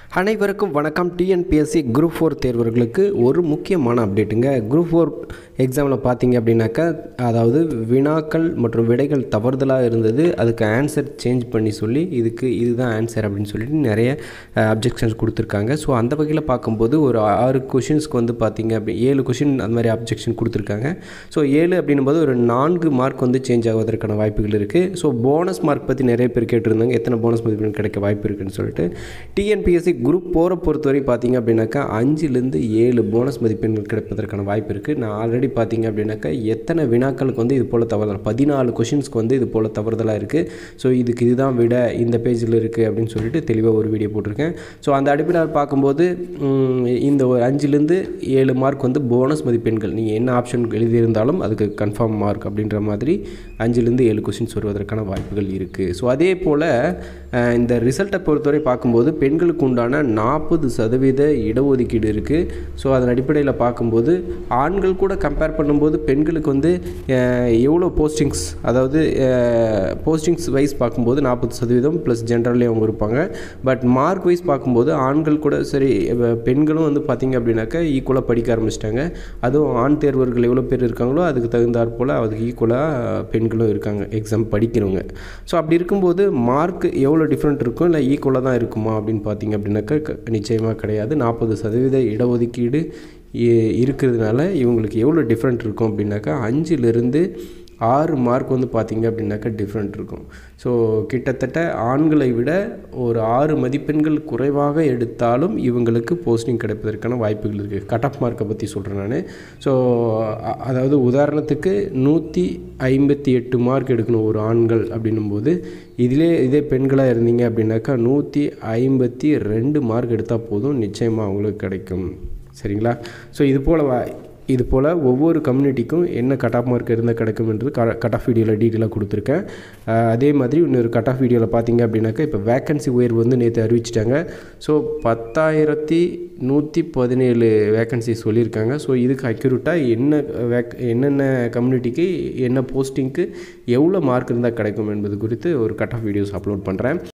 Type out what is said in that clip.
அனைவருக்கும் வணக்கம் TNPSC group four தேர்வர்களுக்கு ஒரு முக்கியமான அப்டேட்டுங்க குரூப் ஃபோர் எக்ஸாமில் பார்த்தீங்க அப்படின்னாக்கா அதாவது வினாக்கள் மற்றும் விடைகள் தவறுதலாக இருந்தது அதுக்கு ஆன்சர் சேஞ்ச் பண்ணி சொல்லி இதுக்கு இதுதான் ஆன்சர் அப்படின்னு சொல்லிட்டு நிறைய அப்ஜெக்ஷன்ஸ் கொடுத்துருக்காங்க ஸோ அந்த வகையில் பார்க்கும்போது ஒரு ஆறு கொஷின்ஸ்க்கு வந்து பார்த்தீங்க அப்படி ஏழு கொஷின் அந்த மாதிரி அப்ஜெக்ஷன் கொடுத்துருக்காங்க ஸோ ஏழு அப்படின்னும் போது ஒரு நான்கு மார்க் வந்து சேஞ்ச் ஆவதற்கான வாய்ப்புகள் இருக்குது ஸோ போனஸ் மார்க் பற்றி நிறைய பேர் கேட்டிருந்தாங்க எத்தனை போனஸ் மதிப்பெண் கிடைக்க வாய்ப்பு இருக்குன்னு சொல்லிட்டு டிஎன்பிஎஸ்சி குரூப் போகிற பொறுத்தவரை பார்த்தீங்க அப்படின்னாக்கா அஞ்சுலேருந்து ஏழு போனஸ் மதிப்பெண்கள் கிடைப்பதற்கான வாய்ப்பு இருக்குது நான் ஆல்ரெடி பார்த்தீங்க அப்படின்னாக்கா எத்தனை வினாக்களுக்கு வந்து இது போல் தவறுதல் பதினாலு கொஷின்ஸ்க்கு வந்து இது போல் தவறுதலாக இருக்குது ஸோ இதுக்கு இதுதான் விட இந்த பேஜில் இருக்குது அப்படின்னு சொல்லிட்டு தெளிவாக ஒரு வீடியோ போட்டிருக்கேன் ஸோ அந்த அடிப்படையில் பார்க்கும்போது ம், இந்த ஒரு அஞ்சுலேருந்து ஏழு மார்க் வந்து போனஸ் மதிப்பெண்கள் நீங்கள் என்ன ஆப்ஷன் எழுதியிருந்தாலும் அதுக்கு கன்ஃபார்ம் மார்க் அப்படின்ற மாதிரி அஞ்சுலேருந்து ஏழு கொஷின்ஸ் வருவதற்கான வாய்ப்புகள் இருக்குது ஸோ அதே போல் அஹ், இந்த ரிசல்ட்டை பொறுத்தவரை பார்க்கும்போது பெண்களுக்கு உண்டான நாற்பது சதவீத இடஒதுக்கீடு இருக்குது ஸோ அதன் அடிப்படையில் பார்க்கும்போது ஆண்கள் கூட கம்பேர் பண்ணும்போது பெண்களுக்கு வந்து அஹ், எவ்வளோ போஸ்டிங்ஸ் அதாவது போஸ்டிங்ஸ் வைஸ் பார்க்கும்போது நாற்பது சதவீதம் ப்ளஸ் ஜென்ரல்லே அவங்க இருப்பாங்க பட் மார்க் வைஸ் பார்க்கும்போது ஆண்கள் கூட சரி அஹ், பெண்களும் வந்து பார்த்திங்க அப்படின்னாக்கா ஈக்குவலாக படிக்க ஆரம்பிச்சிட்டாங்க அதுவும் ஆண் தேர்வர்கள் எவ்வளோ பேர் இருக்காங்களோ அதுக்கு தகுந்தாற் போல் அதுக்கு ஈக்குவலாக பெண்களும் இருக்காங்க எக்ஸாம் படிக்கிறவங்க ஸோ அப்படி இருக்கும்போது மார்க் எவ்வளோ டிஃப்ரெண்ட் இருக்கும் இல்லை ஈக்குவலாக தான் இருக்குமா அப்படின்னு பார்த்தீங்க அப்படின்னாக்கா க- நிச்சயமாக கிடையாது நாற்பது சதவீத இடஒதுக்கீடு இ- இருக்கிறதுனால இவங்களுக்கு எவ்வளோ டிஃப்ரெண்ட் இருக்கும் அப்படின்னாக்கா அஞ்சுலேருந்து ஆறு மார்க் வந்து பார்த்தீங்க அப்படின்னாக்கா டிஃப்ரெண்ட் இருக்கும் ஸோ கிட்டத்தட்ட ஆண்களை விட ஒரு ஆறு மதிப்பெண்கள் குறைவாக எடுத்தாலும் இவங்களுக்கு போஸ்டிங் கிடைப்பதற்கான வாய்ப்புகள் இருக்குது கட் ஆஃப் மார்க்கை பற்றி சொல்கிறேன் நான் ஸோ அதாவது உதாரணத்துக்கு நூற்றி ஐம்பத்தி எட்டு மார்க் எடுக்கணும் ஒரு ஆண்கள் அப்படின்னும்போது இதிலே இதே பெண்களாக இருந்தீங்க அப்படின்னாக்கா நூற்றி ஐம்பத்தி ரெண்டு மார்க் எடுத்தால் போதும் நிச்சயமாக அவங்களுக்கு கிடைக்கும் சரிங்களா ஸோ இது போல் வா இது போல் ஒவ்வொரு கம்யூனிட்டிக்கும் என்ன கட் ஆஃப் மார்க் இருந்தால் கிடைக்கும்ன்றது க கட் ஆஃப் வீடியோவில் டீட்டெயிலாக கொடுத்துருக்கேன் அஹ் அதே மாதிரி இன்னொரு கட் ஆஃப் வீடியோவில் பார்த்தீங்க அப்படின்னாக்கா இப்போ வேக்கன்சி உயர்வு வந்து நேற்று அறிவிச்சிட்டாங்க ஸோ பத்தாயிரத்தி நூற்றி பதினேழு வேக்கன்சி சொல்லியிருக்காங்க ஸோ இதுக்கு அக்யூரேட்டாக என்ன வேக் என்னென்ன கம்யூனிட்டிக்கு என்ன போஸ்டிங்க்கு எவ்வளோ மார்க் இருந்தால் கிடைக்கும் என்பது குறித்து ஒரு கட் ஆஃப் வீடியோஸ் அப்லோட் பண்ணுறேன்